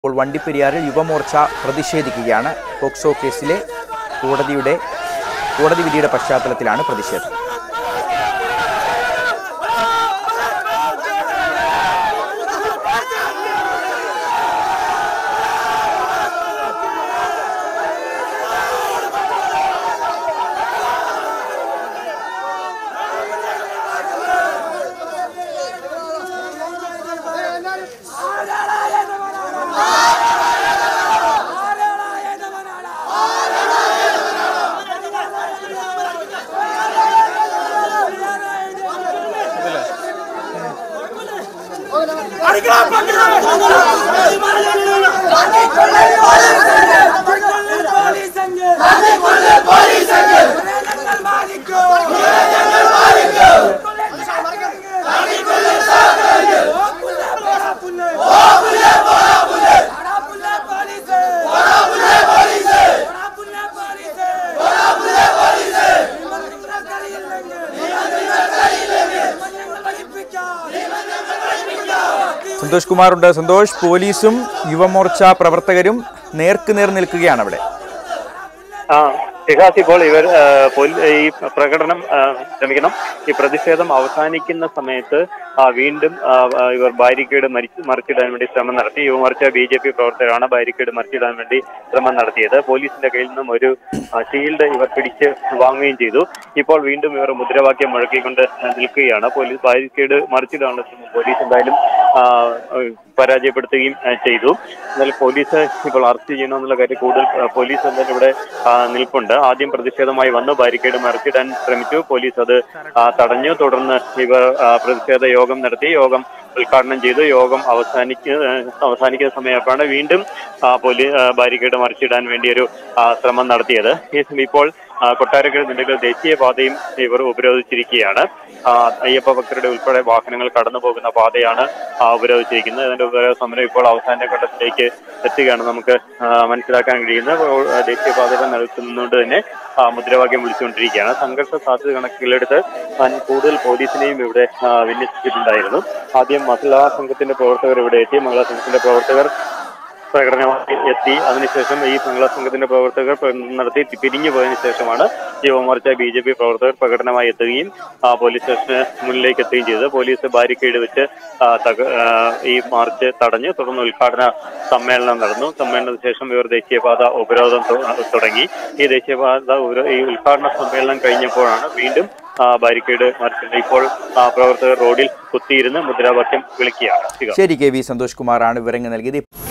ഇപ്പോൾ വണ്ടിപ്പെരിയാറിൽ യുവമോർച്ച പ്രതിഷേധിക്കുകയാണ് പോക്സോ കേസിലെ കോടതിയുടെ കോടതി വിധിയുടെ പശ്ചാത്തലത്തിലാണ് പ്രതിഷേധം സന്തോഷ് കുമാറുണ്ട് സന്തോഷ് പോലീസും യുവമോർച്ച പ്രവർത്തകരും നേർക്ക് നേർ നിൽക്കുകയാണ് അവിടെ ആ ഷിഹാസ് ഇപ്പോൾ ഇവർ ആ, പോലീ- ഈ പ്രകടനം ആ, ക്ഷമിക്കണം ഈ പ്രതിഷേധം അവസാനിക്കുന്ന സമയത്ത് ആ, വീണ്ടും ആ, ആ, ഇവർ ബാരിക്കേഡ് മരിച്ച് മറിച്ചിടാൻ വേണ്ടി ശ്രമം നടത്തി യുവമോർച്ച ബി ജെ പി പ്രവർത്തകരാണ് ബാരിക്കേഡ് മറിച്ചിടാൻ വേണ്ടി ശ്രമം നടത്തിയത് പോലീസിന്റെ കയ്യിൽ നിന്നും ഒരു ആ, ഷീൽഡ് ഇവർ പിടിച്ച് വാങ്ങുകയും ചെയ്തു ഇപ്പോൾ വീണ്ടും ഇവർ മുദ്രാവാക്യം മുഴക്കിക്കൊണ്ട് നിൽക്കുകയാണ് പോലീസ് ബാരിക്കേഡ് മറിച്ചിടാനുള്ള ശ്രമം പോലീസ് എന്തായാലും ആ, പരാജയപ്പെടുത്തുകയും ആ, ചെയ്തു എന്നാൽ പോലീസ് ഇപ്പോൾ അറസ്റ്റ് ചെയ്യണമെന്നുള്ള കാര്യം കൂടുതൽ ആ, പോലീസ് എന്തായാലും ഇവിടെ ആ, നിൽപ്പുണ്ട് ആദ്യം പ്രതിഷേധമായി വന്നു ബാരിക്കേഡ് മറിച്ചിടാൻ ശ്രമിച്ചു പോലീസ് അത് ആ, തടഞ്ഞു തുടർന്ന് ഇവർ ആ, പ്രതിഷേധ യോഗം നടത്തി യോഗം ഉദ്ഘാടനം ചെയ്തു യോഗം അവസാനിക്ക അവസാനിക്കുന്ന സമയത്താണ് വീണ്ടും ആ, പോലീ ആ, ബാരിക്കേഡ് മറിച്ചിടാൻ വേണ്ടി ഒരു ആ, ശ്രമം നടത്തിയത് ഈ സമയം ഇപ്പോൾ ആ, കൊട്ടാരക്കര നിലകൾ ദേശീയപാതയും ഇവർ ഉപരോധിച്ചിരിക്കുകയാണ് ആ, അയ്യപ്പ ഭക്തരുടെ ഉൾപ്പെടെ വാഹനങ്ങൾ കടന്നു പോകുന്ന പാതയാണ് ആ, ഉപരോധിച്ചിരിക്കുന്നത് അതിന്റെ ഉപരോധ സമരം ഇപ്പോൾ അവസാന ഘട്ടത്തിലേക്ക് എത്തുകയാണ് നമുക്ക് ആ, മനസ്സിലാക്കാൻ കഴിയുന്നത് അപ്പോൾ, ആ, ദേശീയപാതയുടെ നിലത്തുനിന്നുകൊണ്ട് തന്നെ ആ, മുദ്രാവാക്യം വിളിച്ചുകൊണ്ടിരിക്കുകയാണ് സംഘർഷ സാധ്യത കണക്കിലെടുത്ത് വൻ കൂടുതൽ പോലീസിനെയും ഇവിടെ ആ, വിന്യസിച്ചിട്ടുണ്ടായിരുന്നു ആദ്യം മഹിളാ സംഘത്തിന്റെ പ്രവർത്തകർ ഇവിടെ എത്തി മഹിളാ സംഘത്തിന്റെ പ്രവർത്തകർ പ്രകടനമായി എത്തി അതിനുശേഷം ഈ മംഗള സംഘത്തിന്റെ പ്രവർത്തകർ പ്രകടനം നടത്തി പിരിഞ്ഞു പോയതിനു ശേഷമാണ് യുവമോർച്ച ബി ജെ പി പ്രവർത്തകർ പ്രകടനമായി എത്തുകയും ആ, പോലീസ് സ്റ്റേഷന് മുന്നിലേക്ക് എത്തുകയും ചെയ്തത് പോലീസ് ബാരിക്കേഡ് വെച്ച് ആ, തക- ആ, ഈ മാർച്ച് തടഞ്ഞു തുടർന്ന് ഉദ്ഘാടന സമ്മേളനം നടന്നു സമ്മേളനത്തിന് ശേഷം ഇവർ ദേശീയപാത ഉപരോധം തു- തുടങ്ങി ഈ ദേശീയപാത ഉപരോ- ഈ ഉദ്ഘാടന സമ്മേളനം കഴിഞ്ഞപ്പോഴാണ് വീണ്ടും ആ, ബാരിക്കേഡ് മറിച്ചിട്ട് ഇപ്പോൾ ആ, പ്രവർത്തകർ റോഡിൽ കുത്തിയിരുന്ന് മുദ്രാവാക്യം വിളിക്കുകയാണ് ശിവ. ശരി കെ വി സന്തോഷ് കുമാറാണ് വിവരങ്ങൾ നൽകിയത്